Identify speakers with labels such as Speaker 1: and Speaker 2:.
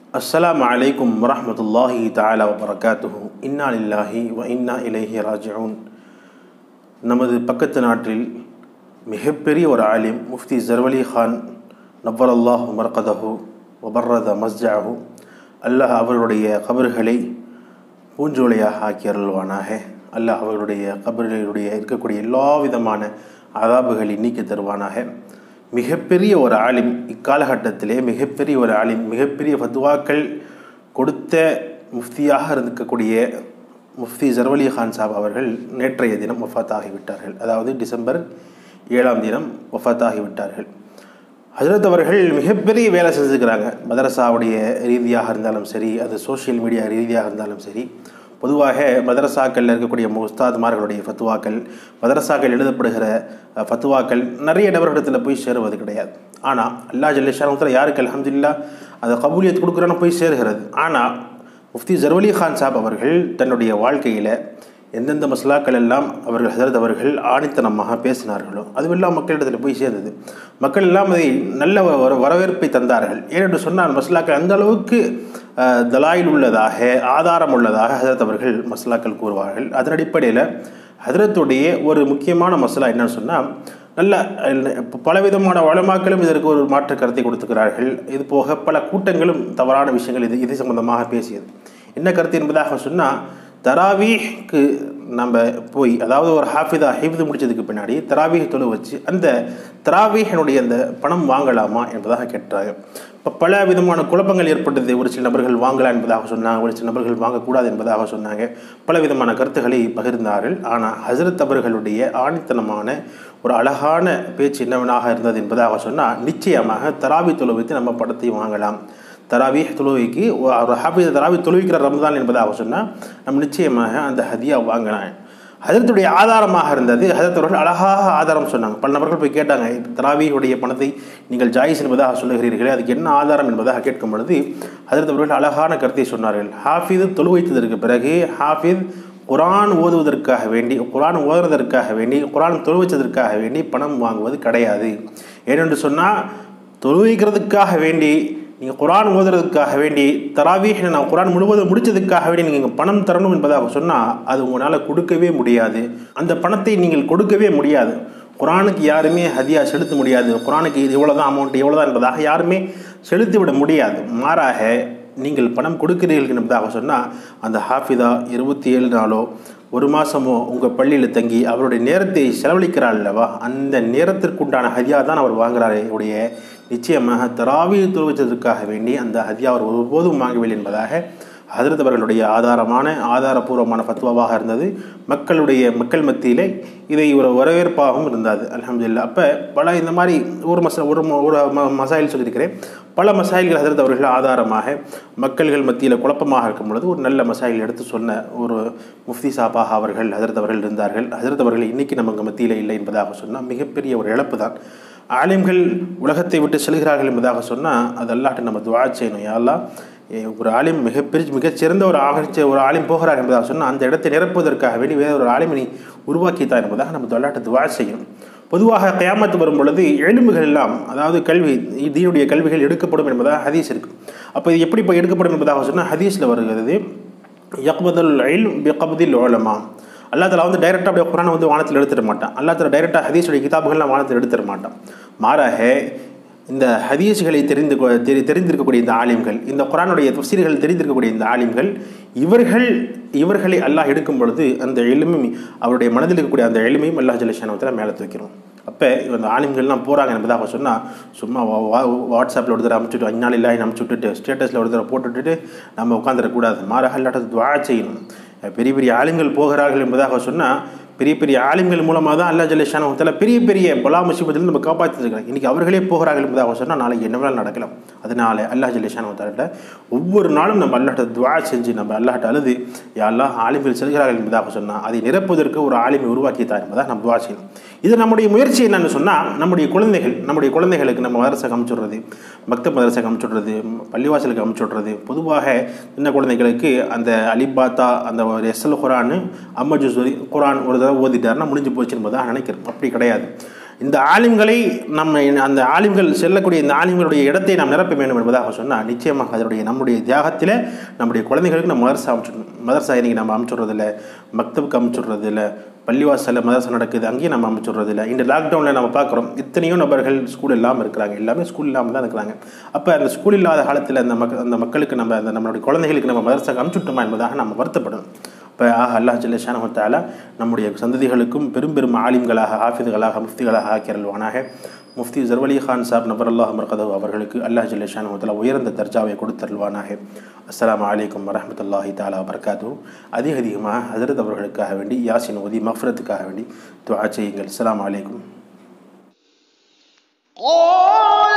Speaker 1: அஸ்ஸலாமு அலைக்கும் வரஹ்மத்துல்லாஹி தஆலா வபரகாத்துஹு இன்னா லில்லாஹி வ இன்னா இலைஹி ராஜிஊன் நமது பக்கத்து நாட்டில் மிகப்பெரிய ஒரு ஆலிம் முஃப்தி ஜர்வலி கான் நவ்வர் அல்லாஹ் மர்கதஹு வபர்ரத மஸ்ஜாஹு அல்லாஹ் அவர்களுடைய கபர்களை பூஞ்சோலையாக ஆக்கி அருள்வானாக அல்லாஹ் அவர்களுடைய கபர்களுடைய இருக்கக்கூடிய எல்லா விதமான அதாபுகளை நீக்கி தருவானாக மிகப்பெரிய ஒரு ஆலிம் இக்காலகட்டத்திலே மிகப்பெரிய ஒரு ஆலிம் மிகப்பெரிய ஃபத்வாக்கள் கொடுத்த முஃப்தியாக இருக்கக்கூடிய முஃப்தி ஜர்வலி கான் சாப் அவர்கள் நேற்றைய தினம் வஃபாத் ஆகிவிட்டார்கள் அதாவது டிசம்பர் ஏழாம் தினம் வஃபாத் ஆகிவிட்டார்கள் ஹஜரத் அவர்கள் மிகப்பெரிய வேலை செஞ்சுக்கிறாங்க மதரசாவுடைய ரீதியாக இருந்தாலும் சரி அது சோஷியல் மீடியா ரீதியாக இருந்தாலும் சரி பொதுவாக மதரசாக்களில் இருக்கக்கூடிய உஸ்தாத்மார்களுடைய ஃபத்துவாக்கள் மதரசாக்கள் எழுதப்படுகிற ஃபத்துவாக்கள் நிறைய நபர்களிடத்தில் போய் சேருவது கிடையாது ஆனால் அல்லா ஜல்லேஷானத்தில் யாருக்கு அலமதுல்லா அந்த கபூலியத் கொடுக்குறான்னு போய் சேருகிறது ஆனால் முஃப்தி ஜர்வலி கான் சாப் அவர்கள் தன்னுடைய வாழ்க்கையில் எந்தெந்த மசலாக்கள் எல்லாம் அவர்கள் ஹசரத் அவர்கள் ஆணித்தனமாக பேசினார்களோ அதுவெல்லாம் மக்களிடத்தில் போய் சேர்ந்தது மக்கள் எல்லாம் அதை நல்ல ஒரு வரவேற்பை தந்தார்கள் ஏனென்று சொன்னால் மசலாக்கள் அந்த அளவுக்கு தலாயில் உள்ளதாக ஆதாரம் உள்ளதாக ஹசரத் அவர்கள் மசலாக்கள் கூறுவார்கள் அதன் அடிப்படையில் ஹசரத்துடைய ஒரு முக்கியமான மசலா என்னன்னு சொன்னால் நல்ல பலவிதமான வளமாக்களும் இதற்கு ஒரு மாற்று கருத்தை கொடுத்துக்கிறார்கள் இது போக பல கூட்டங்களும் தவறான விஷயங்கள் இது இது சம்பந்தமாக பேசியது என்ன கருத்து என்பதாக சொன்னால் தராவீஹ்க்கு நம்ம போய் அதாவது ஒரு ஹாஃபிதா ஹிஃப்து முடிச்சதுக்கு பின்னாடி தராவீஹ் தொழு வச்சு அந்த தராவீஹனுடைய அந்த பணம் வாங்கலாமா என்பதாக கேட்டாங்க இப்போ பல விதமான குழப்பங்கள் ஏற்பட்டது ஒரு சில நபர்கள் வாங்கலாம் என்பதாக சொன்னாங்க ஒரு சில நபர்கள் வாங்கக்கூடாது என்பதாக சொன்னாங்க பல விதமான கருத்துக்களை பகிர்ந்தார்கள் ஆனால் ஹசரத் அவர்களுடைய ஆணித்தனமான ஒரு அழகான பேச்சு என்னவனாக இருந்தது என்பதாக சொன்னால் நிச்சயமாக தராவி தொழு வைத்து நம்ம படத்தை வாங்கலாம் தராவி தொழுவைக்கு ஒரு ஹாஃபிஸ் தராவி தொழுவிக்கிற ரம்தான் என்பதாக சொன்னால் நம்ம நிச்சயமாக அந்த ஹதியா வாங்கினான் ஹதரத்துடைய ஆதாரமாக இருந்தது ஹதரத் அவர்கள் அழகாக ஆதாரம் சொன்னாங்க பல நபர்கள் போய் கேட்டாங்க தராவியுடைய பணத்தை நீங்கள் ஜாயிஸ் என்பதாக சொல்லுகிறீர்களே அதுக்கு என்ன ஆதாரம் என்பதாக கேட்கும் பொழுது ஹதரத் அவர்கள் அழகான கருத்தை சொன்னார்கள் ஹாஃபிது தொழு வைத்ததற்கு பிறகு ஹாஃபித் குரான் ஓதுவதற்காக வேண்டி குரான் ஓதுவதற்காக வேண்டி குரான் தொழு வச்சதற்காக வேண்டி பணம் வாங்குவது கிடையாது ஏனென்று சொன்னால் தொழு வைக்கிறதுக்காக வேண்டி நீங்கள் குரான் ஓதுறதுக்காக வேண்டி தராவீஹ் நான் குரான் முழுவதும் முடித்ததுக்காக வேண்டி நீங்கள் பணம் தரணும் என்பதாக சொன்னால் அது உங்களால் கொடுக்கவே முடியாது அந்த பணத்தை நீங்கள் கொடுக்கவே முடியாது குரானுக்கு யாருமே ஹதியா செலுத்த முடியாது குரானுக்கு இது இவ்வளோ தான் அமௌண்ட் இவ்வளோ தான் என்பதாக யாருமே செலுத்தி விட முடியாது மாறாக நீங்கள் பணம் கொடுக்கிறீர்கள் என்பதாக சொன்னால் அந்த ஹாஃபிதா இருபத்தி ஏழு நாளோ ஒரு மாதமோ உங்கள் பள்ளியில் தங்கி அவருடைய நேரத்தை செலவழிக்கிறார் அல்லவா அந்த நேரத்திற்குண்டான ஹதியா தான் அவர் வாங்குறாரு உடைய நிச்சயமாக தராவி துருவிச்சதற்காக வேண்டி அந்த ஹதியா அவர் ஒருபோதும் வாங்கவில்லை என்பதாக ஹதரத் அவர்களுடைய ஆதாரமான ஆதாரபூர்வமான ஃபத்வாவாக இருந்தது மக்களுடைய மக்கள் மத்தியிலே இதை ஒரு வரவேற்பாகவும் இருந்தது அலமதுல்லா அப்போ பல இந்த மாதிரி ஒரு மச ஒரு ஒரு மசாயில் சொல்லியிருக்கிறேன் பல மசாயில்கள் ஹதரத் அவர்கள் ஆதாரமாக மக்கள்கள் மத்தியில் குழப்பமாக இருக்கும் பொழுது ஒரு நல்ல மசாயில் எடுத்து சொன்ன ஒரு முஃப்தி சாப்பாக அவர்கள் ஹதரத் அவர்கள் இருந்தார்கள் ஹதரத் அவர்கள் இன்றைக்கி நமக்கு மத்தியில் இல்லை என்பதாக சொன்னால் மிகப்பெரிய ஒரு இழப்பு தான் ஆலிம்கள் உலகத்தை விட்டு செல்கிறார்கள் என்பதாக சொன்னால் அது அல்லாட்ட நம்ம துவா செய்யணும் யாரெல்லாம் ஒரு ஆலிம் மிகப்பெரிய மிகச்சிறந்த ஒரு ஆகரிச்ச ஒரு ஆலிம் போகிறார் என்பதாக சொன்னால் அந்த இடத்தை நிரப்புவதற்காக வேண்டி வேறு ஒரு ஆலிமினை உருவாக்கித்தான் என்பதாக நம்ம தொல்லாட்ட துவா செய்யணும் பொதுவாக கயாமத்து வரும் பொழுது எலும்புகள் எல்லாம் அதாவது கல்வி இதனுடைய கல்விகள் எடுக்கப்படும் என்பதாக ஹதீஸ் இருக்கு அப்போ இது எப்படி இப்போ எடுக்கப்படும் என்பதாக சொன்னால் ஹதீஸில் வருகிறது யக்பதுல் ஐல் பிகபதில் ஓலமா அல்லா தலா வந்து டைரெக்டாக அப்படியே குரானை வந்து வானத்தில் எடுத்துட மாட்டான் அல்லா தலா டைரெக்டாக ஹதீஸுடைய கிதாபுகள்லாம் வானத்தில் எடுத்துட மாட்டான் மாறாக இந்த ஹதீஸ்களை தெரிந்து தெரி தெரிந்திருக்கக்கூடிய இந்த ஆலிம்கள் இந்த குரானுடைய தப்சீர்கள் தெரிந்திருக்கக்கூடிய இந்த ஆலிம்கள் இவர்கள் இவர்களை அல்லாஹ் எடுக்கும் பொழுது அந்த எளிமை அவருடைய மனதில் இருக்கக்கூடிய அந்த எளிமையும் அல்லாஹ் ஜலஷானத்தில் மேலே தூக்கிறோம் அப்போ இந்த ஆலிம்கள்லாம் போகிறாங்க என்பதாக சொன்னால் சும்மா வாட்ஸ்அப்பில் ஒரு தடவை அமுச்சுட்டு அஞ்சால் இல்லாமல் அமுச்சு விட்டுட்டு ஸ்டேட்டஸில் ஒரு தடவை போட்டுவிட்டு நம்ம உட்காந்துடக்கூடாது மாறாக இல்லாட்ட துவா செய்யணும் பெரிய பெரிய ஆளுங்கள் போகிறார்கள் என்பதாக சொன்னால் பெரிய பெரிய ஆலிம்கள் மூலமாக தான் அல்லா ஜல்லேஷான பெரிய பெரிய பலா முசிபத்தில் நம்ம காப்பாற்றிருக்காங்க இன்றைக்கி அவர்களே போகிறார்கள் என்பதாக சொன்னால் நாளைக்கு என்ன வேணாலும் நடக்கலாம் அதனால அல்லா ஜல்லேஷான ஒவ்வொரு நாளும் நம்ம அல்லாட்ட துவா செஞ்சு நம்ம அல்லாட்ட அழுது யாரெல்லாம் ஆலிம்கள் செல்கிறார்கள் என்பதாக சொன்னால் அதை நிரப்புவதற்கு ஒரு ஆலிமை உருவாக்கித்தான் என்பதாக நம்ம துவா செய்யணும் இது நம்முடைய முயற்சி என்னன்னு சொன்னால் நம்முடைய குழந்தைகள் நம்முடைய குழந்தைகளுக்கு நம்ம மதரசை அமுச்சுடுறது மக்த மதரசை அமுச்சுடுறது பள்ளிவாசலுக்கு அமுச்சுடுறது பொதுவாக சின்ன குழந்தைகளுக்கு அந்த அலிபாத்தா அந்த ஒரு எஸ்எல் குரான் அம்மஜுசூரி குரான் ஒரு தடவை ஓதிட்டாருன்னா முடிஞ்சு போச்சு என்பதாக நினைக்கிறோம் அப்படி கிடையாது இந்த ஆலிம்களை நம்ம அந்த ஆலிம்கள் செல்லக்கூடிய இந்த ஆலிம்களுடைய இடத்தை நாம் நிரப்ப வேண்டும் என்பதாக சொன்னால் நிச்சயமாக அதனுடைய நம்முடைய தியாகத்தில் நம்முடைய குழந்தைகளுக்கு நம்ம மதரசா அமைச்சிடணும் மதரசா இன்னைக்கு நம்ம அமைச்சுடுறதில்ல மக்தபுக்கு அமைச்சுடுறதில்ல பள்ளிவாசலில் மதரசா நடக்குது அங்கேயும் நம்ம அமைச்சுடுறதில்ல இந்த லாக்டவுனில் நம்ம பார்க்குறோம் எத்தனையோ நபர்கள் ஸ்கூல் இல்லாமல் இருக்கிறாங்க எல்லாமே ஸ்கூல் இல்லாமல் தான் இருக்கிறாங்க அப்போ அந்த ஸ்கூல் இல்லாத காலத்தில் அந்த மக்க அந்த மக்களுக்கு நம்ம அந்த நம்மளுடைய குழந்தைகளுக்கு நம்ம மதரசாக்கு அனுப்பிச்சுட்டோமா என்பதாக நம்ம வருத்தப்படணும் இப்போ ஆஹ் அல்லாஹ் ஜல்லஷானஹத்தால நம்முடைய சந்ததிகளுக்கும் பெரும் பெரும் ஆலிம்களாக ஹாஃபிதுகளாக முஃப்திகளாக ஆக்கியருள்வானாக முஃப்தி ஜர்வலி கான் சாப் நபர் அல்லாஹ் மர்கதவ் அவர்களுக்கு அல்லாஹ் ஜல்லஷானஹத்தால உயர்ந்த தர்ஜாவை கொடுத்தருள்வானாக அஸ்ஸலாமு அலைக்கும் வரஹமத்துல்லாஹி தாலா வபர்காத்து அதிக அதிகமாக ஹசரத் அவர்களுக்காக வேண்டி யாசின் உதி மஃப்ரத்துக்காக வேண்டி துஆ செய்யுங்கள் அஸ்ஸலாமு அலைக்கும்
Speaker 2: قال